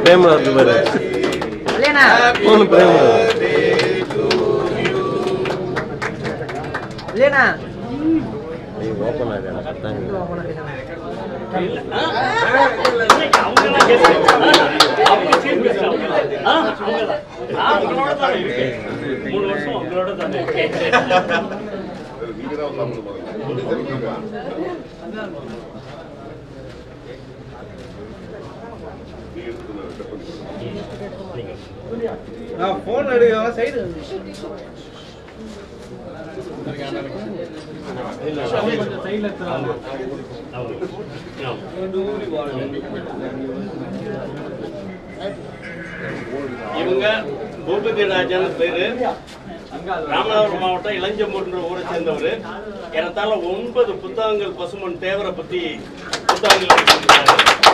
Frame வருது பாரு கல்யாணா மூணு பிரேம் வருது கல்யாணா ஓப்பன் ஆகுது கரெக்டாக மூணு வருஷம் உங்களோட தானே போன் எடுக்க சைடு இவங்க பூபதி ராஜான்னு பேரு ராமநாதபுரம் மாவட்டம் இளஞ்சம்பூர்ன்ற ஊரை சேர்ந்தவர் ஏறத்தாழ ஒன்பது புத்தகங்கள் பசுமன் தேவரை பத்தி புத்தகங்கள் எழுதியிருக்கிறாரு.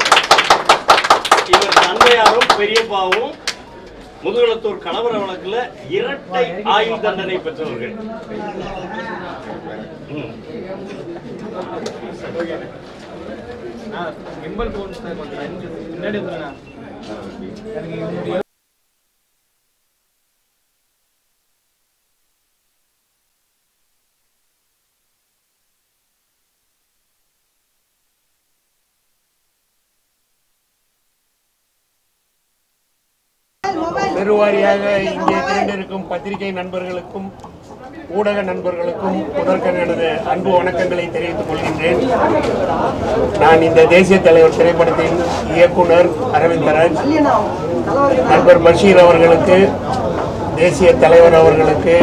இவர் தந்தையாரும் பெரியப்பாவும் முதுகுளத்தூர் கலவர வழக்குல இரட்டை ஆயுள் தண்டனை பெற்றவர்கள் ம். கிம்பல் போன் சார் கொஞ்சம் முன்னாடி வந்துருங்க எனக்கு பெருவாரியாக இங்கே திரண்டிருக்கும் பத்திரிகை நண்பர்களுக்கும் ஊடக நண்பர்களுக்கும் முதற்கண் எனது அன்பு வணக்கங்களை தெரிவித்துக் கொள்கின்றேன் நான் இந்த தேசிய தலைவர் திரைப்படத்தின் இயக்குனர் அரவிந்தராஜ் நண்பர் பஷீர் அவர்களுக்கு தேசிய தலைவர் அவர்களுக்கு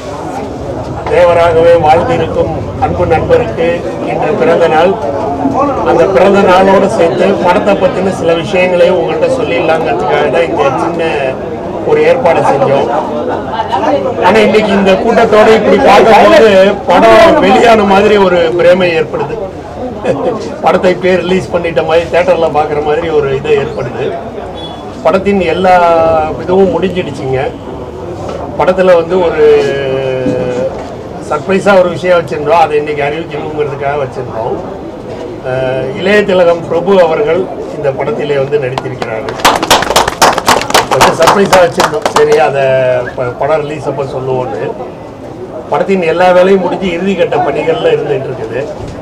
தேவராகவே வாழ்ந்திருக்கும் அன்பு நண்பருக்கு இன்று பிறந்த நாள் அந்த பிறந்த நாளோடு சேர்த்து படத்தை பற்றின சில விஷயங்களையும் உங்கள்கிட்ட சொல்லிடலாங்கிறதுக்காக தான் இந்த சின்ன ஒரு ஏற்பாடு செஞ்சோம் ஆனா இன்னைக்கு இந்த கூட்டத்தோட இப்படி பார்க்கும்போது படம் வெளியான மாதிரி ஒரு பிரேமை ஏற்படுது படத்தை பேர் ரிலீஸ் பண்ணிட்ட மாதிரி தேட்டர்ல பார்க்குற மாதிரி ஒரு இது ஏற்படுது படத்தின் எல்லா இதுவும் முடிஞ்சிடுச்சுங்க படத்தில் வந்து ஒரு சர்ப்ரைஸாக ஒரு விஷயம் வச்சுருந்தோம் அதை இன்னைக்கு அறிவிக்கணுங்கிறதுக்காக வச்சுருந்தோம் அஹ் இளைய திலகம் பிரபு அவர்கள் இந்த படத்திலே வந்து நடித்திருக்கிறார்கள் கொஞ்சம் சர்ப்ரைஸாக வச்சுருந்தோம் சரி அதை ப- படம் ரிலீஸ் அப்போ சொல்லுவோன்னு படத்தின் எல்லா வேலையும் முடிஞ்சு இறுதிக்கட்ட பணிகளில் இருந்துகிட்டு இருக்குது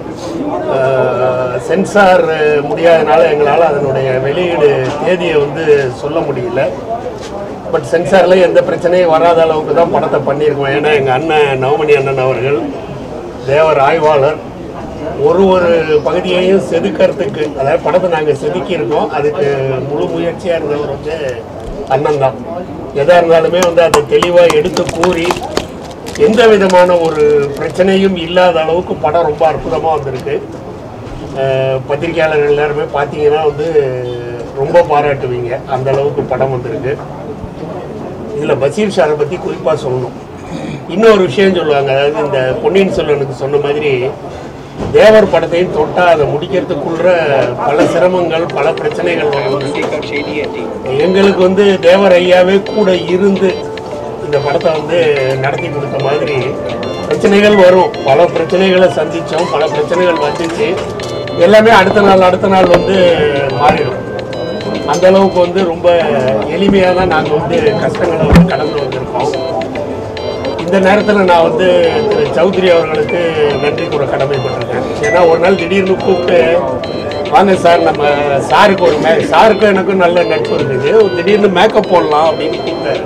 அஹ் சென்சார் முடியாதனால எங்களால் அதனுடைய வெளியீடு தேதியை வந்து சொல்ல முடியல பட் சென்சாரில் எந்த பிரச்சனையும் வராத அளவுக்கு தான் படத்தை பண்ணியிருக்கோம் ஏன்னா எங்கள் அண்ணன் நவமணி அண்ணன் அவர்கள் தேவர் ஆய்வாளர் ஒரு ஒரு பகுதியையும் செதுக்கிறதுக்கு அதாவது படத்தை நாங்கள் செதுக்கியிருக்கோம் அதுக்கு முழு முயற்சியாக இருந்தவர் வந்து அண்ணன் தான் எதாக இருந்தாலுமே வந்து அதை தெளிவாக எடுத்து கூறி எந்த விதமான ஒரு பிரச்சனையும் இல்லாத அளவுக்கு படம் ரொம்ப அற்புதமாக வந்திருக்கு அஹ் பத்திரிக்கையாளர்கள் எல்லாருமே பார்த்தீங்கன்னா வந்து ரொம்ப பாராட்டுவீங்க அந்த அளவுக்கு படம் வந்திருக்கு இதில் பஷீர் ஷாரை பற்றி குறிப்பாக சொல்லணும் இன்னொரு விஷயம் சொல்லுவாங்க அதாவது இந்த பொன்னியின் செல்வனுக்கு சொன்ன மாதிரி தேவர் படத்தையும் தொட்டா அதை முடிக்கிறதுக்குள்ள பல சிரமங்கள் பல பிரச்சனைகள் வரும் எங்களுக்கு வந்து தேவர் ஐயாவே கூட இருந்து இந்த படத்தை வந்து நடத்தி கொடுத்த மாதிரி பிரச்சனைகள் வரும் பல பிரச்சனைகளை சந்தித்தோம் பல பிரச்சனைகள் வந்துச்சு எல்லாமே அடுத்த நாள் அடுத்த நாள் வந்து மாறிடும் அந்த அளவுக்கு வந்து ரொம்ப எளிமையாக தான் நாங்கள் வந்து கஷ்டங்களை வந்து கடந்து வந்திருக்கோம் இந்த நேரத்தில் நான் வந்து திரு சௌத்ரி அவர்களுக்கு நன்றி கூற கடமைப்பட்டிருக்கேன் ஏன்னா ஒரு நாள் திடீர்னு கூப்பிட்டு வாங்க சார் நம்ம சாருக்கு ஒரு மே சாருக்கும் எனக்கும் நல்ல நட்பு இருக்குது திடீர்னு மேக்கப் போடலாம் அப்படின்னு கூப்பிட்டாரு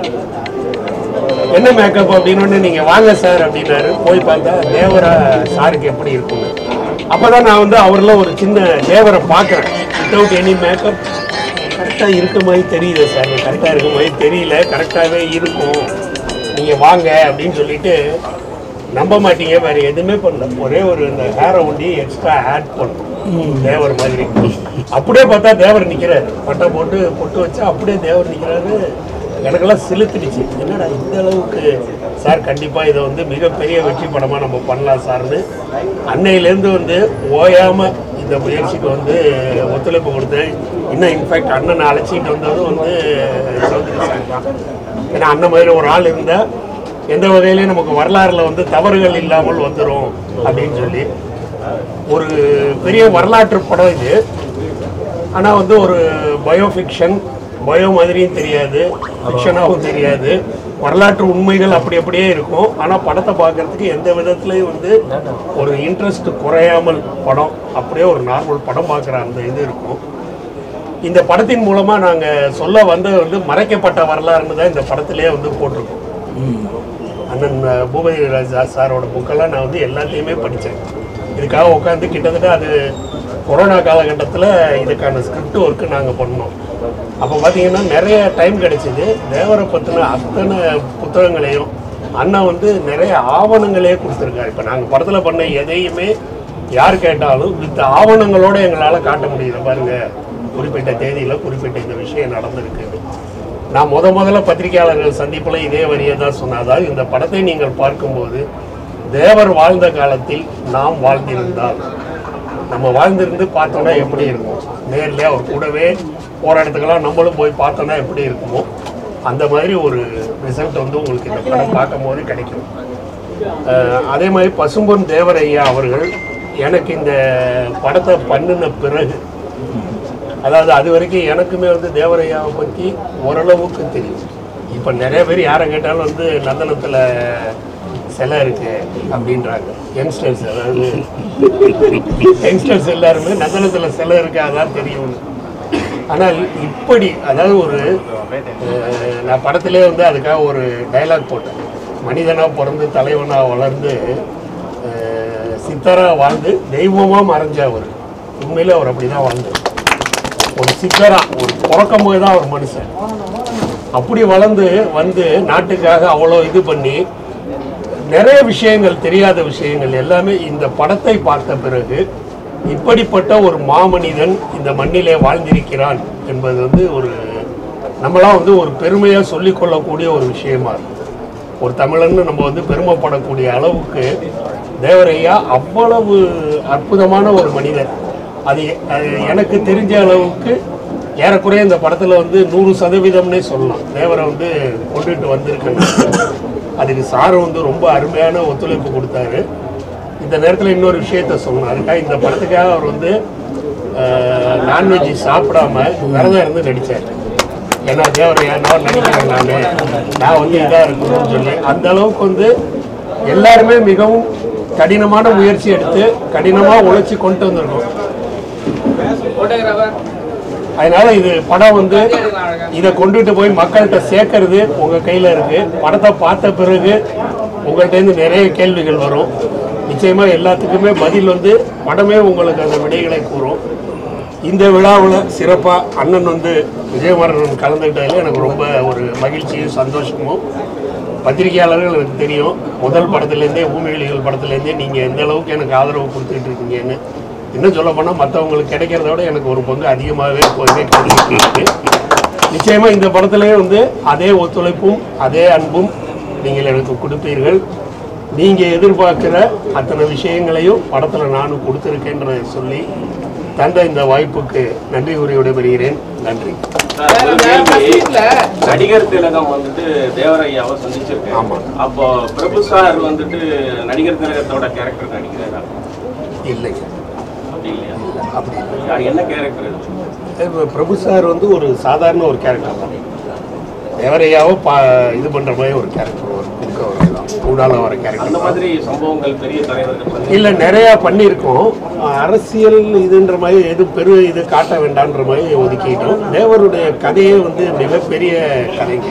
என்ன மேக்கப் அப்படின்னு நீங்க வாங்க சார் அப்படின்னாரு போய் பார்த்தா தேவரா சாருக்கு எப்படி இருக்கும்னு அப்பதான் நான் வந்து அவர்ல ஒரு சின்ன தேவரை பார்க்குறேன் வித்தவுட் எனி மேக்கப் கரெக்டாக இருக்க மாதிரி தெரியுது சார் கரெக்டாக இருக்க மாதிரி தெரியல கரெக்டாகவே இருக்கும் நீங்கள் வாங்க அப்படின்னு சொல்லிட்டு நம்ப மாட்டீங்க வேறு எதுவுமே பண்ணல ஒரே ஒரு இந்த ஹேரை ஒண்டி எக்ஸ்ட்ரா ஆட் பண்ணும் தேவர் மாதிரி அப்படியே பார்த்தா தேவர் நிற்கிறாரு பட்டை போட்டு பொட்டு வச்சு அப்படியே தேவர் நிற்கிறாரு எனக்கெல்லாம் சிலுத்துடுச்சு என்னடா இந்த அளவுக்கு சார் கண்டிப்பாக இதை வந்து மிகப்பெரிய வெற்றி படமாக நம்ம பண்ணலாம் சார்னு அன்னையிலேருந்து வந்து ஓயாமல் இந்த முயற்சிக்கு வந்து ஒத்துழைப்பு கொடுத்தேன் இன்னும் இன்ஃபேக்ட் அண்ணனை அழைச்சிட்டு வந்ததும் வந்து சௌத்ரி சார் தான் ஏன்னா அண்ணன் மாதிரி ஒரு ஆள் இருந்தால் எந்த வகையிலையும் நமக்கு வரலாறுல வந்து தவறுகள் இல்லாமல் வந்துடும் அப்படின்னு சொல்லி ஒரு பெரிய வரலாற்று படம் இது ஆனால் வந்து ஒரு பயோஃபிக்ஷன் பயோ மாதிரியும் தெரியாது ஃபிக்ஷனாகவும் தெரியாது வரலாற்று உண்மைகள் அப்படி அப்படியே இருக்கும் ஆனால் படத்தை பார்க்கறதுக்கு எந்த விதத்துலையும் வந்து ஒரு இன்ட்ரெஸ்ட் குறையாமல் படம் அப்படியே ஒரு நார்மல் படம் பார்க்குற அந்த இது இருக்கும் இந்த படத்தின் மூலமாக நாங்கள் சொல்ல வந்தது வந்து மறைக்கப்பட்ட வரலாறுன்னு தான் இந்த படத்திலே வந்து போட்டிருக்கோம் அண்ணன் அஹ், பூபதி ராஜா சாரோட புக்கெல்லாம் நான் வந்து எல்லாத்தையுமே படித்தேன் இதுக்காக உட்காந்து கிட்டத்தட்ட அது கொரோனா காலகட்டத்தில் இதுக்கான ஸ்கிரிப்ட் ஒர்க்கு நாங்கள் பண்ணோம் அப்போ பார்த்தீங்கன்னா நிறைய டைம் கிடைச்சிது தேவரை பற்றின அத்தனை புத்தகங்களையும் அண்ணா வந்து நிறைய ஆவணங்களே கொடுத்துருக்காரு இப்போ நாங்கள் படத்தில் பண்ண எதையுமே யார் கேட்டாலும் வித் ஆவணங்களோட எங்களால் காட்ட முடியுது பாருங்க குறிப்பிட்ட தேதியில் குறிப்பிட்ட இந்த விஷயம் நடந்திருக்கு நான் முத முதல்ல பத்திரிகையாளர்கள் சந்திப்பில் இதே வரியை தான் சொன்னேன் அதாவது இந்த படத்தை நீங்கள் பார்க்கும்போது தேவர் வாழ்ந்த காலத்தில் நாம் வாழ்ந்திருந்தால் நம்ம வாழ்ந்திருந்து பார்த்தோன்னா எப்படி இருக்கும் நேரில் அவர் கூடவே போகிற இடத்துக்கெல்லாம் நம்மளும் போய் பார்த்தோன்னா எப்படி இருக்குமோ அந்த மாதிரி ஒரு ரிசல்ட் வந்து உங்களுக்கு இந்த படம் பார்க்கும்போது கிடைக்கும் அஹ் அதே மாதிரி பசும்பொன் தேவரையா அவர்கள் எனக்கு இந்த படத்தை பண்ணின பிறகு அதாவது அது வரைக்கும் எனக்குமே வந்து தேவரையாவை பற்றி ஓரளவுக்கு தெரியும் இப்போ நிறைய பேர் யாரை கேட்டாலும் வந்து நந்தனத்தில் சிலை இருக்கு அப்படின்றாங்க யங்ஸ்டர்ஸ் அதாவது யங்ஸ்டர்ஸ் எல்லாருமே நந்தனத்தில் சிலை இருக்கு அதான் தெரியும் ஆனால் இப்படி அதாவது ஒரு அஹ், நான் படத்திலே வந்து அதுக்காக ஒரு டைலாக் போட்டேன் மனிதனாக பிறந்து தலைவனாக வளர்ந்து அஹ், சித்தரா வாழ்ந்து தெய்வமாக மறைஞ்ச அவர் உண்மையிலே அவர் அப்படி தான் வாழ்ந்தார் ஒரு சித்தரா ஒரு பிறக்கும் போது தான் ஒரு மனுஷன் அப்படி வளர்ந்து வந்து நாட்டுக்காக அவ்வளோ இது பண்ணி நிறைய விஷயங்கள் தெரியாத விஷயங்கள் எல்லாமே இந்த படத்தை பார்த்த பிறகு இப்படிப்பட்ட ஒரு மாமனிதன் இந்த மண்ணிலே வாழ்ந்திருக்கிறான் என்பது வந்து ஒரு நம்மளாம் வந்து ஒரு பெருமையாக சொல்லிக்கொள்ளக்கூடிய ஒரு விஷயமா இருக்கு ஒரு தமிழன்னு நம்ம வந்து பெருமைப்படக்கூடிய அளவுக்கு தேவரையா அவ்வளவு அற்புதமான ஒரு மனிதர் அது அது எனக்கு தெரிஞ்ச அளவுக்கு ஏறக்குறைய இந்த படத்தில் வந்து நூறு சதவீதம்னே சொல்லலாம் தேவரை வந்து கொண்டுட்டு வந்திருக்கேன் அதுக்கு சார் வந்து ரொம்ப அருமையான ஒத்துழைப்பு கொடுத்தாரு இந்த நேரத்தில் இன்னொரு விஷயத்த சொல்லணும் அதுக்காக இந்த படத்துக்காக அவர் வந்து நான்வெஜ் சாப்பிடாம விரதம் இருந்து நடித்தார் ஏன்னா தேவர் ஏன்னா நடிக்கிறேன் நான் நான் வந்து இதாக இருக்கணும்னு சொல்லி அந்த அளவுக்கு வந்து எல்லாருமே மிகவும் கடினமான முயற்சி எடுத்து கடினமாக உழைச்சி கொண்டு வந்திருக்கோம் போட்டோகிராஃபர் அதனால இது படம் வந்து இதை கொண்டுட்டு போய் மக்கள்கிட்ட சேர்க்கறது உங்க கையில இருக்கு படத்தை பார்த்த பிறகு உங்கள்ட்ட இருந்து நிறைய கேள்விகள் வரும் நிச்சயமா எல்லாத்துக்குமே பதில் வந்து படமே உங்களுக்கு அந்த விடைகளை கூறும் இந்த விழாவில் சிறப்பாக அண்ணன் வந்து விஜயகுமாரன் கலந்துக்கிட்டதில் எனக்கு ரொம்ப ஒரு மகிழ்ச்சியும் சந்தோஷமும் பத்திரிகையாளர்கள் எனக்கு தெரியும் முதல் படத்துலேருந்தே பூமிகளிகள் படத்துலேருந்தே நீங்கள் எந்த அளவுக்கு எனக்கு ஆதரவு கொடுத்துட்டு இருக்கீங்கன்னு இன்னும் சொல்ல போனால் மற்றவங்களுக்கு கிடைக்கிறத விட எனக்கு ஒரு பங்கு அதிகமாகவே எப்போதுமே கிடைச்சிட்டு இருக்கு நிச்சயமாக இந்த படத்திலே வந்து அதே ஒத்துழைப்பும் அதே அன்பும் நீங்கள் எனக்கு கொடுப்பீர்கள் நீங்கள் எதிர்பார்க்கிற அத்தனை விஷயங்களையும் படத்தில் நானும் கொடுத்துருக்கேன்றதை சொல்லி தந்த இந்த வாய்ப்புக்கு நன்றி கூறி விடைபெறுகிறேன் நன்றி சார், ஒரு கேள்வி. நடிகர் திலகம் வந்துட்டு தேவரையாவை சந்திச்சிருக்கேன் ஆமா. அப்போ பிரபு சார் வந்துட்டு நடிகர் திலகத்தோட கேரக்டர் நடிக்கிறாரா இல்லை அப்படி இல்லையா அப்படி இல்லை யார் என்ன கேரக்டர் இப்ப பிரபு சார் வந்து ஒரு சாதாரண ஒரு கேரக்டர் தான் தேவரையாவை பா இது பண்ணுற மாதிரி ஒரு கேரக்டர் ஒரு குறுக்க ஒரு தான் கூடால வர அந்த கேரக்டர் மாதிரி சம்பவங்கள் பெரிய தலைவர்கள் பண்ணி இல்லை நிறையா பண்ணியிருக்கோம் அரசியல் இதுன்ற மாதிரி எது பெரு இது காட்ட வேண்டான்ற மாதிரி ஒதுக்கிட்டோம் தேவருடைய கதையே வந்து மிகப்பெரிய கதைங்க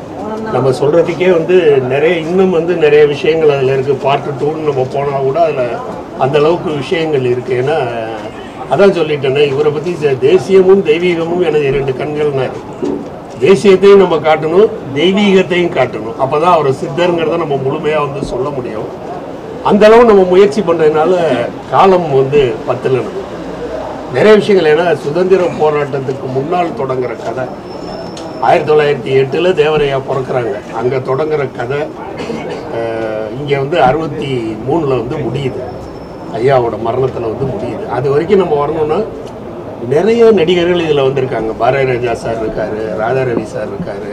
நம்ம சொல்கிறதுக்கே வந்து நிறைய இன்னும் வந்து நிறைய விஷயங்கள் அதில் இருக்குது பார்ட் டூன்னு நம்ம போனால் கூட அதில் அந்த அளவுக்கு விஷயங்கள் இருக்குது ஏன்னா அதான் சொல்லிட்டேனே இவரை பற்றி தேசியமும் தெய்வீகமும் எனது இரண்டு கண்கள்னாரு தேசியத்தையும் நம்ம காட்டணும் தெய்வீகத்தையும் காட்டணும் அப்போ தான் அவர் சித்தருங்கிறத நம்ம முழுமையாக வந்து சொல்ல முடியும் அந்த அளவு நம்ம முயற்சி பண்ணுறதுனால காலம் வந்து பத்தல நமக்கு. நிறைய விஷயங்கள் ஏன்னா சுதந்திர போராட்டத்துக்கு முன்னால் தொடங்குற கதை ஆயிரத்தி தொள்ளாயிரத்தி எட்டில் தேவரையா பிறக்கிறாங்க அங்கே தொடங்குற கதை இங்கே வந்து அறுபத்தி மூணில் வந்து முடியுது ஐயாவோட மரணத்தில் வந்து முடியுது அது வரைக்கும் நம்ம வரணும்னா நிறைய நடிகர்கள் இதில் வந்திருக்காங்க பாரதி ராஜா சார் இருக்கார் ராதா ரவி சார் இருக்கார்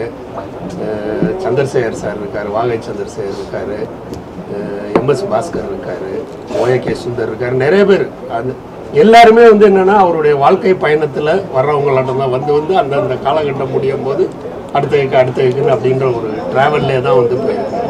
சந்திரசேகர் சார் இருக்கார் வாகை சந்திரசேகர் இருக்கார் எம்எஸ் பாஸ்கர் இருக்கார் ஓஏகே சுந்தர் இருக்கார் நிறைய பேர் அது எல்லாருமே வந்து என்னன்னா அவருடைய வாழ்க்கை பயணத்தில் வர்றவங்களாட்டம் தான் வந்து வந்து அந்தந்த காலகட்டம் முடியும் போது அடுத்த வீக்கு அடுத்த வீக்குன்னு அப்படின்ற ஒரு டிராவல்லே தான் வந்து போயிருக்கோம்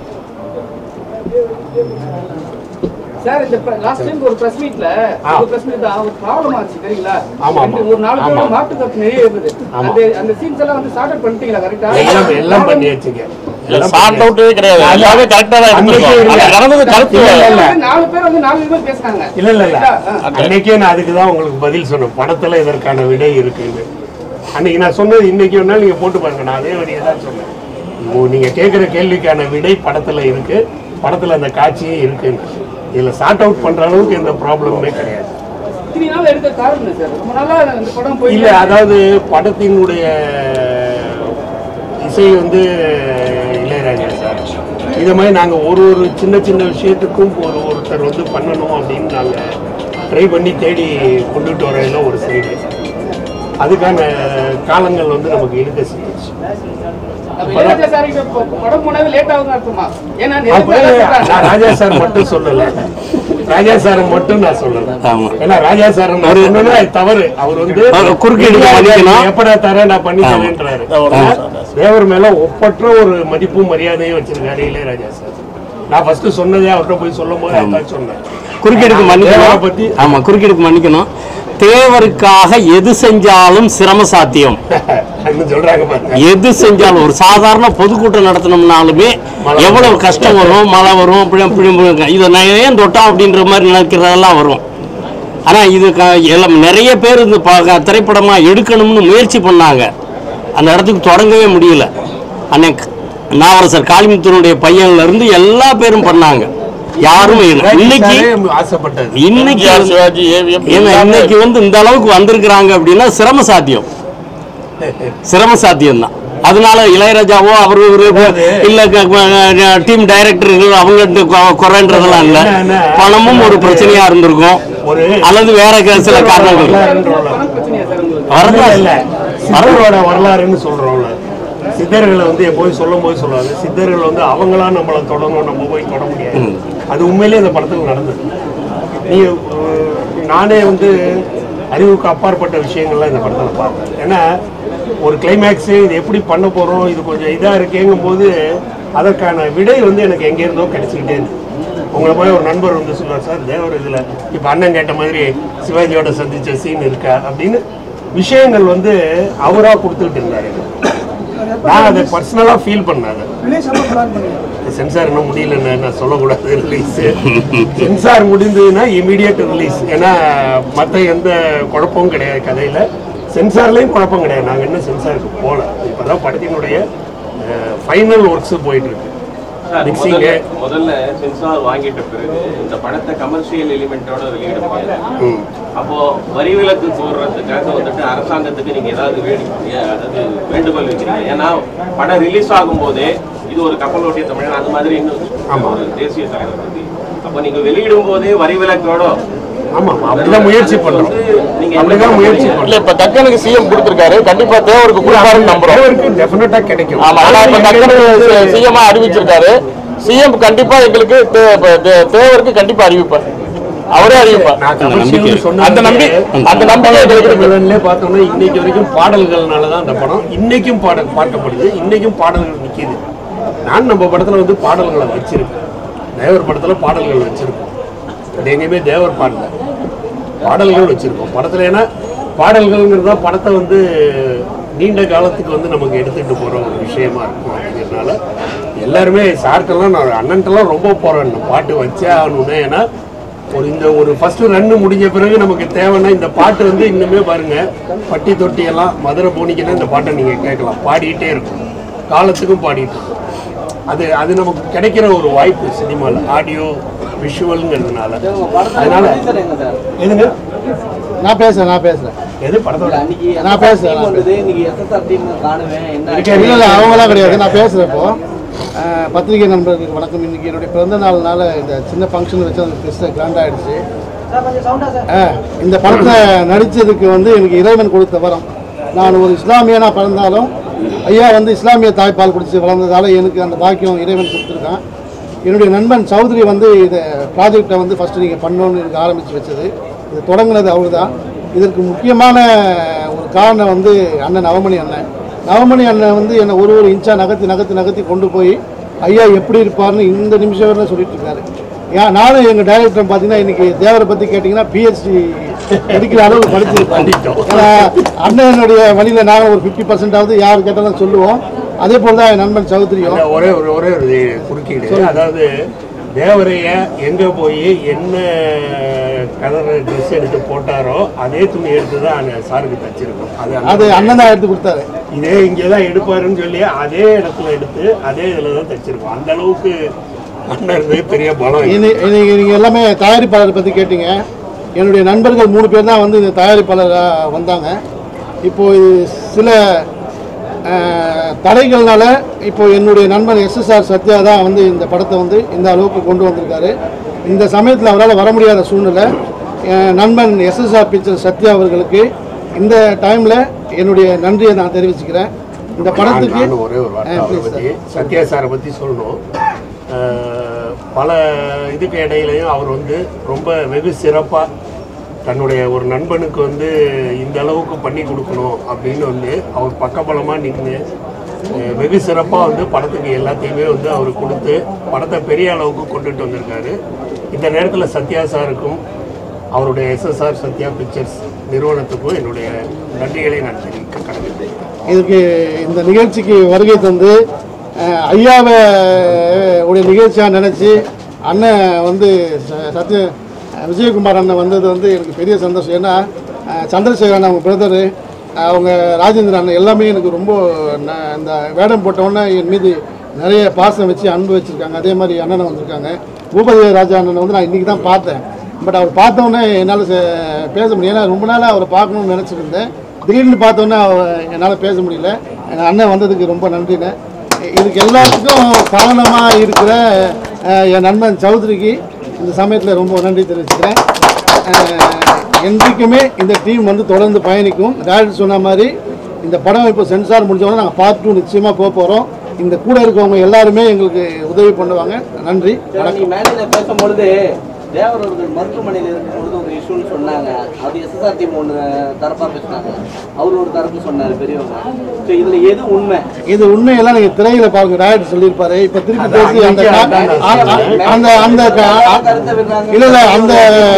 சார் இந்த லாஸ்ட் டைம் ஒரு பிரஸ் மீட்ல ஆ. ஒரு பிரஸ் மீட் ஒரு ப்ராப்ளம் ஆச்சு தெரியுங்களா ஆமா, ஆமா. ரெண்டு- ஒரு நாலு ஆமா. பேர் மாட்டு கப்பு நிறைய இருக்குது ஆமா. அந்த அந்த சீன்ஸ் எல்லாம் வந்து ஸ்டார்ட் பண்ணிட்டீங்களா கரெக்டா எல்லாம் எல்லாம் பண்ணியாச்சுங்க எல்லாம் சார்ட் அவுட்டே கிடையாது எல்லாமே கரெக்டா தான் அன்னைக்கே இருந்திருக்கும் இல்ல. அது நடந்தது கருத்து இல்ல, இல்ல, இல்ல. நாலு பேர் வந்து நாலு பேர் பேசுனாங்க இல்ல இல்ல இல்ல ஆ. அன்னைக்கே நான் அதுக்கு தான் உங்களுக்கு பதில் சொன்னேன் படத்துல இதற்கான விடை இருக்குன்னு அன்னைக்கு நான் சொன்னது இன்னைக்கு ஒரு நாள் நீங்க போட்டு பாருங்க நான் அதே வழியை தான் சொன்னேன் இப்போ நீங்க கேட்குற கேள்விக்கான விடை படத்துல இருக்கு படத்துல அந்த காட்சியும் இருக்குன்னு இதுல சார்ட் அவுட் பண்ற அளவுக்கு எந்த ப்ராப்ளமுமே கிடையாது இத்தனை நாள் எடுக்க காரணம் என்ன சார் ரொம்ப நாளா இந்த படம் போய் இல்ல அதாவது படத்தினுடைய இசை வந்து இளையராஜா சார் இது மாதிரி நாங்க ஒரு ஒரு சின்ன சின்ன விஷயத்துக்கும் ஒரு ஒருத்தர் வந்து பண்ணணும் அப்படின்னு நாங்க ட்ரை பண்ணி தேடி கொண்டுட்டு வரையில ஒரு சைடு அதுக்கான காலங்கள் வந்து நமக்கு இருக்க செஞ்சிச்சு அப்ப இளையராஜா சார் கிட்ட ப- படம் போனாவே லேட் ஆகுதுன்னு அர்த்தமா ஏன்னா நிறைய அப்ப பேர் நான் சொல்றாங்க. ராஜா சார் மட்டும் சொல்லல ராஜா சார் மட்டும் நான் சொல்லல ஆமா. ஏன்னா ராஜா சார் நான் சொன்னேன்னா அது தவறு அவர் வந்து அவர் குறுக்கீடு பண்ணிக்கணும். எப்படா தர நான் பண்ணி தரேன்றாரு ஆமா. தேவர் மேல ஒப்பற்ற ஒரு மதிப்பும் மரியாதையும் வச்சிருக்காரு இளையராஜா சார் நான் ஃபர்ஸ்ட் சொன்னதே அவர்கிட்ட போய் சொல்லும் போது அதான் சொன்னேன் குறுக்கீடுக்கு தேவரை மன்னிக்கணும் பத்தி ஆமா குறுக்கீடுக்கு மன்னிக்கணும் தேவருக்காக எது செஞ்சாலும் சிரம சாத்தியம் அப்படின்னு சொல்றாங்க பாருங்க எது செஞ்சாலும் ஒரு சாதாரண பொதுக்கூட்டம் நடத்தினோம்னாலுமே எவ்வளவு கஷ்டம் வரும் மழை வரும் அப்படி அப்படி இதை நான் ஏன் தொட்டோம் அப்படின்ற மாதிரி நினைக்கிறதெல்லாம் வரும் ஆனா இது க- எல்லாம் நிறைய பேர் இந்த ப- திரைப்படமா எடுக்கணும்னு முயற்சி பண்ணாங்க அந்த இடத்துக்கு தொடங்கவே முடியல அன்னைக்கு நாவரசர் காளிமுத்தனுடைய பையன்ல இருந்து எல்லா பேரும் பண்ணாங்க யாரும் இல்லை. இன்னைக்கு சாரே ஆசைப்பட்டது இன்னைக்கு ஏன்னா இன்னைக்கு வந்து இந்த அளவுக்கு வந்திருக்கிறாங்க அப்படின்னா சிரம சாத்தியம் சிரம சாத்தியம் தான் அதனால இளையராஜாவோ அவரு இவரு இல்ல டீம் டைரக்டர்கள் அவங்க கொ- குறைன்றதெல்லாம் இல்ல பணமும் ஒரு பிரச்சனையா இருந்திருக்கும் ஒரு அல்லது வேற க- சில காரணங்கள் பணம் பிரச்சனையா சார் உங்களுக்கு வரலாம் இல்ல சித்தரோட வரலாறுன்னு சொல்றோம்ல சித்தர்களை வந்து எப்போதும் சொல்லும் போது சொல்லுவாங்க சித்தர்கள் வந்து அவங்களா நம்மளை தொடணும் நம்ம போய் தொட முடியாது அது உண்மையிலேயே இந்த படத்துல நடந்தது நீ அஹ், நானே வந்து அறிவுக்கு அப்பாற்பட்ட விஷயங்கள்லாம் இந்த படத்துல பார்த்தேன் ஏன்னா ஒரு கிளைமேக்ஸு இது எப்படி பண்ண போறோம் இது கொஞ்சம் இதா இருக்கேங்கும் போது அதற்கான விடை வந்து எனக்கு எங்க இருந்தோ கிடைச்சிக்கிட்டே இருக்கு உங்களை போய் ஒரு நண்பர் வந்து சொல்லுவார் சார் தேவர் இதுல இப்ப அண்ணன் கேட்ட மாதிரி சிவாஜியோட சந்திச்ச சீன் இருக்கா அப்படின்னு விஷயங்கள் வந்து அவரா கொடுத்துக்கிட்டு இருந்தாரு எனக்கு. நான் அதை பர்சனலா ஃபீல் பண்ணேன் அதை சென்சார் இன்னும் முடியலன்னு நான் சொல்லக்கூடாது ரிலீஸ் சென்சார் முடிந்ததுன்னா இமீடியட் ரிலீஸ் ஏன்னா மற்ற எந்த குழப்பமும் கிடையாது கதையில சென்சார்லேயும் குழப்பம் கிடையாது நாங்கள் இன்னும் சென்சாருக்கு போகல இப்போதான் படத்தினுடைய ஃபைனல் ஒர்க்ஸ் போயிட்டு இருக்கு சார், Mixing. முதல்ல முதல்ல சென்சார் வாங்கிட்ட பிறகு இந்த படத்தை கமர்ஷியல் எலிமெண்டோட வெளியிட முடியாது ம். அப்போ வரி விலக்கு கோர்றதுக்காக வந்துட்டு அரசாங்கத்துக்கு நீங்க ஏதாவது வேண்டி அதாவது வேண்டுகோள் வைக்கிறீங்க ஏன்னா படம் ரிலீஸ் ஆகும் போதே இது ஒரு கப்பலோட்டிய தமிழன் அந்த மாதிரி இன்னும் ஒரு தேசிய தலைவர் பத்தி அப்போ நீங்க வெளியிடும் போதே வரி விலக்கோட ஆமா அப்படிதான் முயற்சி பண்றோம் நீங்க அப்படிதான் முயற்சி பண்றோம் இல்ல இப்ப தக்கனுக்கு சிஎம் கொடுத்திருக்காரு கண்டிப்பா தேவருக்கு கொடுப்பாருன்னு நம்புறோம் அவருக்கு டெஃபினட்டா கிடைக்கும் ஆமா ஆனா இப்ப தக்கனுக்கு சிஎம் அறிவிச்சிருக்காரு சிஎம் கண்டிப்பா எங்களுக்கு தே- இப்ப தே- தேவருக்கு கண்டிப்பா அறிவிப்பார் அவரே அறிவிப்பார் நான் கமர்ஷியல் சொன்னது அந்த நம்பி அந்த நம்பிக்கை எங்களுக்கு இருக்கு. தமிழன்லே பார்த்தோம்னா இன்னைக்கு வரைக்கும் பாடல்கள்னால தான் அந்த படம் இன்னைக்கும் பாட பார்க்கப்படுது இன்னைக்கும் பாடல்கள் நிக்குது நான் நம்ம படத்துல வந்து பாடல்களை வச்சிருக்கேன் தேவர் படத்துல பாடல்கள் வச்சிருக்கோம் அது எங்கேயுமே தேவர் பாடல பாடல்கள் வச்சிருக்கோம் படத்துல ஏன்னா பாடல்கள்ங்கிறது தான் படத்தை வந்து நீண்ட காலத்துக்கு வந்து நமக்கு எடுத்துட்டு போற ஒரு விஷயமா இருக்கும் அப்படிங்கிறதுனால எல்லாருமே சார்ட்டெல்லாம் நான் அண்ணன்ட்டெல்லாம் ரொம்ப போறேன் பாட்டு வச்சே ஆகணும்னு ஏன்னா ஒரு இந்த ஒரு ஃபர்ஸ்ட் ரன்னு முடிஞ்ச பிறகு நமக்கு தேவைன்னா இந்த பாட்டு வந்து இன்னுமே பாருங்க பட்டி தொட்டி எல்லாம் மதுரை போனிங்கன்னா இந்த பாட்டை நீங்க கேட்கலாம் பாடிக்கிட்டே இருக்கும் காலத்துக்கும் பாடிட்டு இருக்கும் அது அது நமக்கு கிடைக்கிற ஒரு வாய்ப்பு சினிமாவில் ஆடியோ விஷுவல்ங்கிறதுனால அதனால எதுங்க நான் பேசுறேன் நான் பேசுறேன் எது படத்தோட நான் பேசுறேன் நான் பேசுறேன். இன்னைக்கு எஸ்எஸ்ஆர் டீம் காணுவேன் என்ன இருக்கே, இல்ல இல்ல அவங்களாம் கிடையாது நான் பேசுறேன் இப்போ அஹ், பத்திரிகை நண்பர்களுக்கு வணக்கம் இன்னைக்கு என்னுடைய பிறந்த நாள்னால இந்த சின்ன ஃபங்க்ஷன் வச்சு அந்த பெருசாக கிராண்ட் ஆயிடுச்சு அஹ், இந்த படத்தை நடிச்சதுக்கு வந்து எனக்கு இறைவன் கொடுத்த வரம் நான் ஒரு இஸ்லாமியனா பிறந்தாலும் ஐயா வந்து இஸ்லாமிய தாய்ப்பால் குடிச்சு வளர்ந்ததால எனக்கு அந்த பாக்கியம் இறைவன் கொடுத்துருக்கான் என்னுடைய நண்பன் சௌத்ரி வந்து இந்த ப்ராஜெக்டை வந்து ஃபஸ்ட்டு நீங்கள் பண்ணணும்னு எனக்கு ஆரம்பித்து வச்சது இது தொடங்கினது அவர் தான் இதற்கு முக்கியமான ஒரு காரணம் வந்து அண்ணன் நவமணி அண்ணன் நவமணி அண்ணன் வந்து என்னை ஒரு ஒரு இன்ச்சா நகர்த்தி நகர்த்தி நகர்த்தி கொண்டு போய் ஐயா எப்படி இருப்பார்னு இந்த நிமிஷம் வரை சொல்லிட்டு இருக்காரு ஏன் நானும் எங்கள் டைரக்டர் பார்த்தீங்கன்னா இன்னைக்கு தேவரை பற்றி கேட்டிங்கன்னா பிஹெச்டி படிக்கிற அளவு படிச்சிருக்கோம் ஏன்னா அண்ணனுடைய வழியில் நாங்கள் ஒரு ஃபிஃப்டி பர்சன்டாவது யார் கேட்டாலும் சொல்லுவோம் அதே போல் தான் என் நண்பன் சௌத்ரியும் அந்த ஒரே ஒரு ஒரே ஒரு குறுக்கீடு அதாவது தேவரைய எங்க போய் என்ன கலர் ட்ரெஸ் எடுத்து போட்டாரோ அதே துணி எடுத்து தான் அந்த சாருக்கு தச்சிருக்கோம் அது அது அண்ணன் அண்ணன் தான் எடுத்து கொடுத்தாரு இதே இங்கே தான் எடுப்பாருன்னு சொல்லி அதே இடத்துல எடுத்து அதே இதில் தான் தச்சிருக்கோம் அந்த அளவுக்கு அண்ணன் பெரிய பலம் இது. இன்னைக்கு இன்னைக்கு நீங்கள் எல்லாமே தயாரிப்பாளரை பற்றி கேட்டீங்க என்னுடைய நண்பர்கள் மூணு பேர் தான் வந்து இந்த தயாரிப்பாளராக வந்தாங்க இப்போ இது சில அஹ், தடைகள்னால இப்போ என்னுடைய நண்பன் எஸ்எஸ்ஆர் சத்யா தான் வந்து இந்த படத்தை வந்து இந்த அளவுக்கு கொண்டு வந்திருக்காரு இந்த சமயத்தில் அவரால் வர முடியாத சூழ்நிலை என் நண்பன் எஸ்எஸ்ஆர் பிக்சர் சத்யா அவர்களுக்கு இந்த டைமில் என்னுடைய நன்றியை நான் தெரிவிச்சுக்கிறேன் இந்த படத்துக்கு நானும் ஒரே ஒரு வார்த்தை ஆ, அவரை please, பற்றி sir. சத்யா சாரை பற்றி சொல்லணும் அஹ், பல இதுக்கு இடையிலையும் அவர் வந்து ரொம்ப வெகு சிறப்பாக தன்னுடைய ஒரு நண்பனுக்கு வந்து இந்த அளவுக்கு பண்ணி கொடுக்கணும் அப்படின்னு வந்து அவர் பக்கபலமாக நின்று அஹ், வெகு சிறப்பாக வந்து படத்துக்கு எல்லாத்தையுமே வந்து அவர் கொடுத்து படத்தை பெரிய அளவுக்கு கொண்டுட்டு வந்திருக்காரு இந்த நேரத்தில் சத்யா சாருக்கும் அவருடைய எஸ்எஸ்ஆர் சத்யா பிக்சர்ஸ் நிறுவனத்துக்கும் என்னுடைய நன்றிகளை நான் தெரிவிக்க கடமைப்பட்டேன் இதுக்கு இந்த நிகழ்ச்சிக்கு வருகை தந்து அஹ், ஐயாவை அஹ், உடைய நிகழ்ச்சியாக நினச்சி அண்ணன் வந்து ச- சத்ய அஹ், விஜயகுமார் அண்ணன் வந்தது வந்து எனக்கு பெரிய சந்தோஷம் ஏன்னா அஹ், சந்திரசேகர் அண்ணன் அவங்க பிரதரு அவங்க ராஜேந்திர அண்ணன் எல்லாமே எனக்கு ரொம்ப ந- இந்த வேடம் போட்டவுடனே என் மீது நிறைய பாசம் வச்சு அன்பு வச்சுருக்காங்க அதே மாதிரி அண்ணனை வந்திருக்காங்க பூபதி ராஜா அண்ணனை வந்து நான் இன்றைக்கி தான் பார்த்தேன் பட் அவர் பார்த்தோன்னே என்னால் பேச முடியல ஏன்னா ரொம்ப நாளாக அவரை பார்க்கணும்னு நினச்சிட்டு இருந்தேன் திடீர்னு பார்த்தோன்னே என்னால் பேச முடியல எங்கள் அண்ணன் வந்ததுக்கு ரொம்ப நன்றிண்ணே இதுக்கு எல்லாத்துக்கும் காரணமாக இருக்கிற அஹ், என் நண்பன் சௌத்ரிக்கு இந்த சமயத்தில் ரொம்ப நன்றி தெரிவிச்சுக்கிறேன் அஹ், என்றைக்குமே இந்த டீம் வந்து தொடர்ந்து பயணிக்கும் டேரக்டர் சொன்ன மாதிரி இந்த படம் இப்போ சென்சார் முடிஞ்சவொடனே நாங்கள் பார்ட் டூ நிச்சயமாக போக போகிறோம் இந்த கூட இருக்கவங்க எல்லாருமே எங்களுக்கு உதவி பண்ணுவாங்க நன்றி சார், நீ மேடையில பேசும்பொழுது தேவர் அவர்கள் மருத்துவமனையில் இருக்கும்பொழுது ஒரு இஷ்யூன்னு சொன்னாங்க அது எஸ்எஸ்ஆர் டீம் ஒன்று தரப்பா பேசினாங்க அவர் ஒரு தரப்பு சொன்னார் பெரியவங்க ஸோ இதுல எது உண்மை இது உண்மையெல்லாம் நீங்க திரையில பாருங்க டேரக்டர் சொல்லியிருப்பாரு இப்ப திருப்பி பேசி அந்த அந்த அந்த அந்த கருத்தை விடுறாங்க இல்ல இல்ல அந்த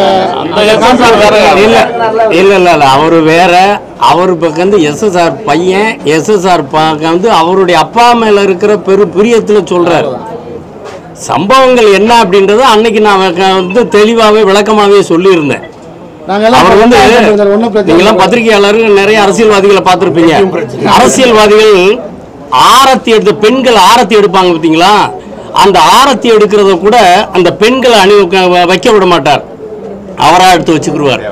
இல்ல இல்ல இல்ல இல்ல அவரு வேற அவர் பக்கம் வந்து எஸ்எஸ்ஆர் பையன் எஸ்எஸ்ஆர் பக்கம் வந்து அவருடைய அப்பா மேல இருக்கிற பெரு பிரியத்துல சொல்றாரு சம்பவங்கள் என்ன அப்படின்றத அன்னைக்கு நான் வ- வந்து தெளிவாவே விளக்கமாவே சொல்லியிருந்தேன் நாங்க எல்லாம் அவர் வந்து ஒன்றும் பிரச்சனை நீங்களாம் இல்லை. பத்திரிகையாளர்கள் நிறைய அரசியல்வாதிகளை பார்த்திருப்பீங்க அரசியல்வாதிகள் ஆரத்தி எடுத்து பெண்கள் ஆரத்தி எடுப்பாங்க பார்த்தீங்களா அந்த ஆரத்தி எடுக்கிறத கூட அந்த பெண்களை அணி வைக்க- வைக்க விட மாட்டார் அவரா எடுத்து வச்சுக்கிடுவார்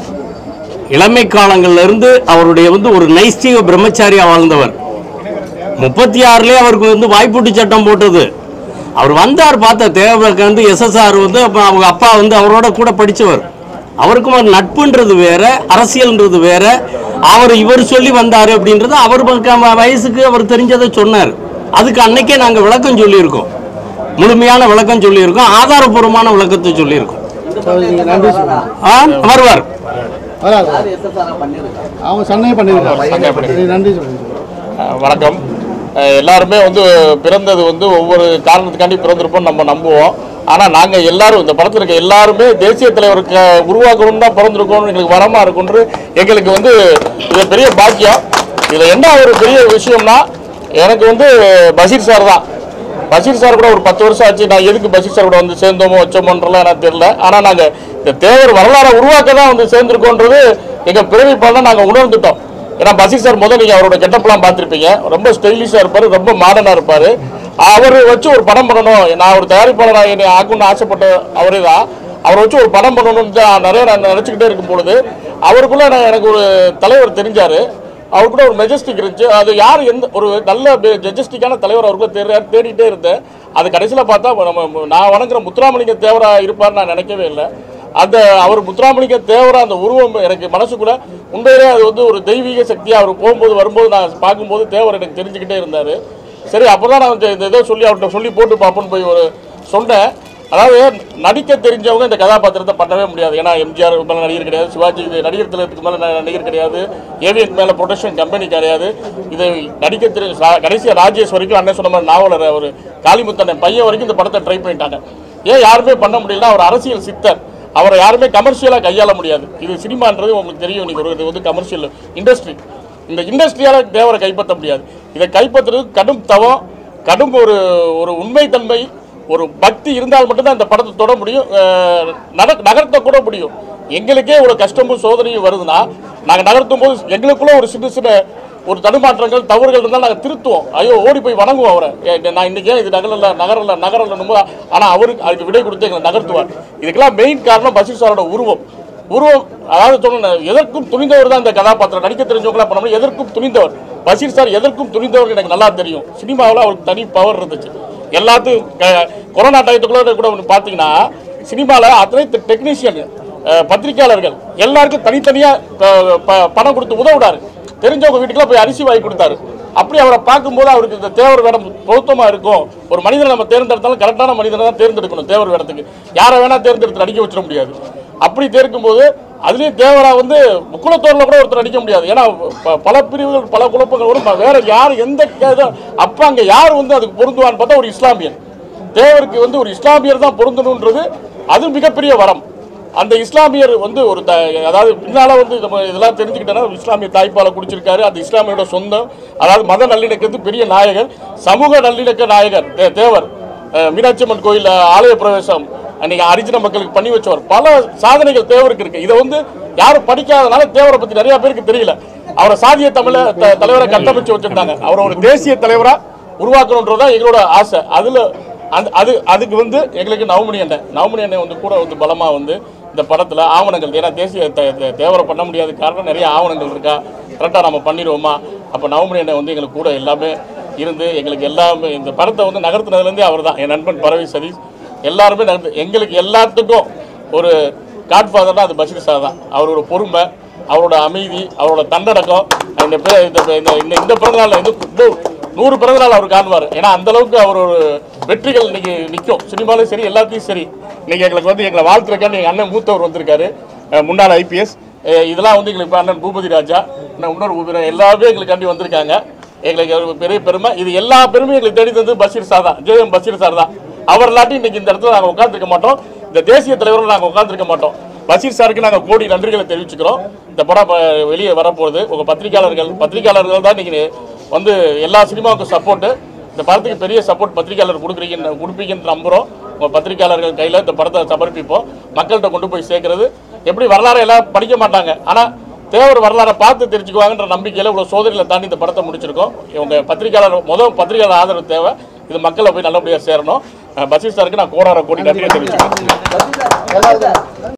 இளமை காலங்கள்ல இருந்து அவருடைய வந்து ஒரு நைஸ்டிக பிரம்மச்சாரியா வாழ்ந்தவர் முப்பத்தி ஆறுலயே அவருக்கு வந்து வாய்ப்பூட்டு சட்டம் போட்டது அவர் வந்தார் பார்த்த தேவருக்கு வந்து எஸ்எஸ்ஆர் வந்து அப்ப அவங்க அப்பா வந்து அவரோட கூட படிச்சவர் அவருக்கும் ஒரு நட்புன்றது வேற அரசியல்ன்றது வேற அவர் இவர் சொல்லி வந்தாரு அப்படின்றது அவர் பக்கம் வயசுக்கு அவர் தெரிஞ்சதை சொன்னார் அதுக்கு அன்னைக்கே நாங்க விளக்கம் சொல்லியிருக்கோம் முழுமையான விளக்கம் சொல்லியிருக்கோம் ஆதாரபூர்வமான விளக்கத்தை சொல்லியிருக்கோம் இந்த படத்துல நீங்க SSR நன்றி வராதா? ஆ, வருவார் வராது யார் எஸ்எஸ்ஆர் பண்ணிருக்காங்க அவங்க சண்டையை பண்ணிருக்காங்க நன்றி சொல்லுங்க அஹ் வணக்கம் அஹ் எல்லாருமே வந்து பிறந்தது வந்து ஒவ்வொரு காரணத்துக்காண்டி பிறந்திருப்போம் நம்ம நம்புவோம் ஆனால் நாங்கள் எல்லாரும் இந்த படத்தில் இருக்க எல்லாருமே தேசிய தலைவருக்கு உருவாக்கணும் தான் பிறந்திருக்கோம்னு எங்களுக்கு வரமா இருக்குன்று எங்களுக்கு வந்து இது பெரிய பாக்கியம் இதில் என்ன ஒரு பெரிய விஷயம்னா எனக்கு வந்து பஷீர் சார் தான் பஷீர் சார் கூட ஒரு பத்து வருஷம் ஆச்சு நான் எதுக்கு பஷீர் சார் கூட வந்து சேர்ந்தோமோ வச்சோமோன்றலாம் எனக்கு தெரியல ஆனால் நாங்கள் இந்த தேவர் வரலாறை உருவாக்க தான் வந்து சேர்ந்துருக்கோன்றது எங்கள் பிறவி பண்ண நாங்கள் உணர்ந்துட்டோம் ஏன்னா பஷீர் சார் முதல் நீங்கள் அவரோட கெட்டப்லாம் பார்த்துருப்பீங்க ரொம்ப ஸ்டைலிஷாக இருப்பார் ரொம்ப மாடர்னாக இருப்பார் அவர் வச்சு ஒரு படம் பண்ணணும் நான் ஒரு தயாரிப்பாளராக என்னை ஆக்கணும்னு ஆசைப்பட்ட அவரே தான் அவரை வச்சு ஒரு படம் பண்ணணும்னு தான் நிறைய நான் நினச்சிக்கிட்டே இருக்கும் பொழுது அவருக்குள்ள நான் எனக்கு ஒரு தலைவர் தெரிஞ்சார் அவர் கூட ஒரு மெஜஸ்டிக் இருந்துச்சு அது யார் எந்த ஒரு நல்ல மெஜஸ்டிக்கான தலைவர் அவருக்குள்ள தேடி தேடிட்டே இருந்தேன் அது கடைசியில் பார்த்தா நம்ம நான் வணங்குற முத்துராமலிங்க தேவரா இருப்பார்னு நான் நினைக்கவே இல்லை அந்த அவர் முத்துராமலிங்க தேவரா அந்த உருவம் எனக்கு மனசுக்குள்ள உண்மையிலே அது வந்து ஒரு தெய்வீக சக்தியாக அவர் போகும்போது வரும்போது நான் பார்க்கும்போது தேவர் எனக்கு தெரிஞ்சுக்கிட்டே இருந்தார் சரி அப்போ தான் நான் இந்த- இந்த ஏதோ சொல்லி அவர்கிட்ட சொல்லி போட்டு பார்ப்போன்னு போய் ஒரு சொன்னேன் அதாவது நடிக்க தெரிஞ்சவங்க இந்த கதாபாத்திரத்தை பண்ணவே முடியாது ஏன்னா எம்ஜிஆர் மேலே நடிகர் கிடையாது சிவாஜி இது நடிகர் திலகத்துக்கு மேலே நடிகர் கிடையாது ஏவிஎன் மேலே ப்ரொடக்ஷன் கம்பெனி கிடையாது இது நடிக்க தெரிஞ்ச சா- கடைசியா ராஜேஷ் வரைக்கும் அண்ணன் சொன்ன மாதிரி நாவலர் ஒரு காளிமுத்தண்ணன் பையன் வரைக்கும் இந்த படத்தை ட்ரை பண்ணிட்டாங்க ஏன் யாருமே பண்ண முடியலன்னா அவர் அரசியல் சித்தர் அவரை யாருமே கமர்ஷியலாக கையாள முடியாது இது சினிமான்றது உங்களுக்கு தெரியும் இன்னைக்கு ஒரு இது வந்து கமர்ஷியல் இண்டஸ்ட்ரி இந்த இண்டஸ்ட்ரியால தேவரை கைப்பற்ற முடியாது இதை கைப்பற்றுறது கடும் தவம் கடும் ஒரு ஒரு உண்மைத்தன்மை ஒரு பக்தி இருந்தால் மட்டும்தான் இந்த படத்தை தொட முடியும் அஹ் நட- நகர்த்த கூட முடியும் எங்களுக்கே ஒரு கஷ்டமும் சோதனையும் வருதுன்னா நாங்கள் நகர்த்தும் போது எங்களுக்குள்ள ஒரு சின்ன சின்ன ஒரு தடுமாற்றங்கள் தவறுகள் இருந்தால் நாங்கள் திருத்துவோம் ஐயோ ஓடி போய் வணங்குவோம் அவரை ஏ, நான் இன்னைக்கு ஏன் இது நகரல நகரல நகரலன்னு போது ஆனால் அவருக்கு அதுக்கு விடை கொடுத்து எங்களை நகர்த்துவார் இதுக்கெல்லாம் மெயின் காரணம் பஷீர் சாரோட உருவம் உருவம் அதாவது சொன்ன எதற்கும் துணிந்தவர் தான் இந்த கதாபாத்திரம் நடிக்க தெரிஞ்சவங்களாம் பண்ண முடியும் எதற்கும் துணிந்தவர் பஷீர் சார் எதற்கும் துணிந்தவர் எனக்கு நல்லா தெரியும் சினிமாவில் அவருக்கு தனி பவர் இருந்துச்சு எல்லாத்தையும் க- கொரோனா டயத்துக்குள்ள கூட ஒன்று பார்த்தீங்கன்னா சினிமாவில் அத்தனை டெக்னீஷியன் பத்திரிக்கையாளர்கள் எல்லாருக்கும் தனித்தனியாக பணம் கொடுத்து உதவுடாரு தெரிஞ்சவங்க வீட்டுக்குலாம் போய் அரிசி வாங்கி கொடுத்தாரு அப்படி அவரை பார்க்கும்போது அவருக்கு இந்த தேவர் வேடம் பொருத்தமாக இருக்கும் ஒரு மனிதனை நம்ம தேர்ந்தெடுத்தாலும் கரெக்டான மனிதனை தான் தேர்ந்தெடுக்கணும் தேவர் வேடத்துக்கு யாரை வேணா தேர்ந்தெடுத்து நடிக்க வச்சிட முடியாது அப்படி தேர்க்கும்போது அதுலேயும் தேவரா வந்து குலத்தோரில் கூட ஒருத்தர் நடிக்க முடியாது ஏன்னா ப- பல பிரிவுகள் பல குழப்பங்கள் வரும் வேற யார் எந்த கே- அப்ப அங்க யார் வந்து அதுக்கு பொருந்துவான்னு பார்த்தா ஒரு இஸ்லாமியன் தேவருக்கு வந்து ஒரு இஸ்லாமியர் தான் பொருந்தணுன்றது அது மிகப்பெரிய வரம் அந்த இஸ்லாமியர் வந்து ஒரு த அதாவது பின்னால வந்து நம்ம இதெல்லாம் தெரிஞ்சுக்கிட்டோன்னா இஸ்லாமிய தாய்ப்பாலை குடிச்சிருக்காரு அந்த இஸ்லாமியோட சொந்தம் அதாவது மத நல்லிணக்கத்துக்கு பெரிய நாயகர் சமூக நல்லிணக்க நாயகர் தே- தேவர் அஹ் மீனாட்சி அம்மன் கோயில் ஆலய பிரவேசம் அன்னைக்கு ஹரிஜன மக்களுக்கு பண்ணி வச்சவர் பல சாதனைகள் தேவருக்கு இருக்கு இதை வந்து யாரும் படிக்காதனால தேவரை பத்தி நிறைய பேருக்கு தெரியல அவரை சாதிய தமிழ த- தலைவரை கட்டமைச்சு வச்சிருந்தாங்க அவரை ஒரு தேசிய தலைவரா உருவாக்கணுன்றதுதான் எங்களோட ஆசை அதுல அந்த அது அதுக்கு வந்து எங்களுக்கு நவமணி அண்ணன் நவமணி அண்ணன் வந்து கூட வந்து பலமா வந்து இந்த படத்துல ஆவணங்கள் ஏன்னா தேசிய த- த- தேவரை பண்ண முடியாத காரணம் நிறைய ஆவணங்கள் இருக்கா கரெக்டாக நம்ம பண்ணிடுவோமா அப்போ நவமணி அண்ணன் வந்து எங்களுக்கு கூட எல்லாமே இருந்து எங்களுக்கு எல்லாமே இந்த படத்தை வந்து நகர்த்தினதுலேருந்தே அவர் தான் என் நண்பன் பரவி சதீஷ் எல்லாருமே நகர்த்து எங்களுக்கு எல்லாத்துக்கும் ஒரு காட்ஃபாதர்னா அது பஷீர் சார் தான் அவரோட பொறுமை அவரோட அமைதி அவரோட தன்னடக்கம் இந்த பே- இந்த இந்த- இந்த இந்த பிறந்தநாள் வந்து நூ- நூறு பிறந்தநாள் அவர் காணுவார் ஏன்னா அந்த அளவுக்கு அவர் ஒரு வெற்றிகள் இன்னைக்கு நிற்கும் சினிமாலும் சரி எல்லாத்தையும் சரி இன்னைக்கு எங்களுக்கு வந்து எங்களை வாழ்த்துறக்கான்னு எங்கள் அண்ணன் மூத்தவர் வந்திருக்காரு அஹ் முன்னாள் ஐபிஎஸ் இதெல்லாம் வந்து எங்களுக்கு இப்ப அண்ணன் பூபதி ராஜா அண்ணன் இன்னொரு பூபதி ராஜா, எல்லாருமே எங்களுக்காண்டி வந்திருக்காங்க எங்களுக்கு ஒரு பெரிய பெருமை இது எல்லா பெருமையும் எங்களுக்கு தேடி தந்தது பஷீர் சார் தான் ஜேஎம் பஷீர் சார் தான் அவர் இல்லாட்டி இன்னைக்கு இந்த இடத்துல நாங்கள் உட்காந்துருக்க மாட்டோம் இந்த தேசிய தலைவர்கள் நாங்கள் உட்காந்துருக்க மாட்டோம் பஷீர் சாருக்கு நாங்கள் கோடி நன்றிகளை தெரிவிச்சுக்கிறோம் இந்த படம் இப்ப வெளியே வரப்போகுது உங்கள் பத்திரிகையாளர்கள் பத்திரிகையாளர்கள் தான் இன்னைக்கு வந்து எல்லா சினிமாவுக்கும் சப்போர்ட்டு இந்த படத்துக்கு பெரிய சப்போர்ட் பத்திரிகையாளர் கொடுக்குறீங்க கொடுப்பீங்கன்னு நம்புகிறோம் உங்கள் பத்திரிகையாளர்கள் கையில் இந்த படத்தை சமர்ப்பிப்போம் மக்கள்கிட்ட கொண்டு போய் சேர்க்கறது எப்படி வரலாறு எல்லாம் படிக்க மாட்டாங்க ஆனால் தேவர் வரலாறை பார்த்து தெரிஞ்சுக்குவாங்கன்ற நம்பிக்கையில் இவ்வளோ சோதனையில் தாண்டி இந்த படத்தை முடிச்சிருக்கோம் இவங்க பத்திரிகையாளர் முதல் பத்திரிகையாளர் ஆதரவு தேவை இது மக்களை போய் நல்லபடியாக சேரணும் அஹ் பஷீர் சாருக்கு நான் கோடார கோடி நன்றியை தெரிவிச்சுக்கிறேன் பஷீர் சார்,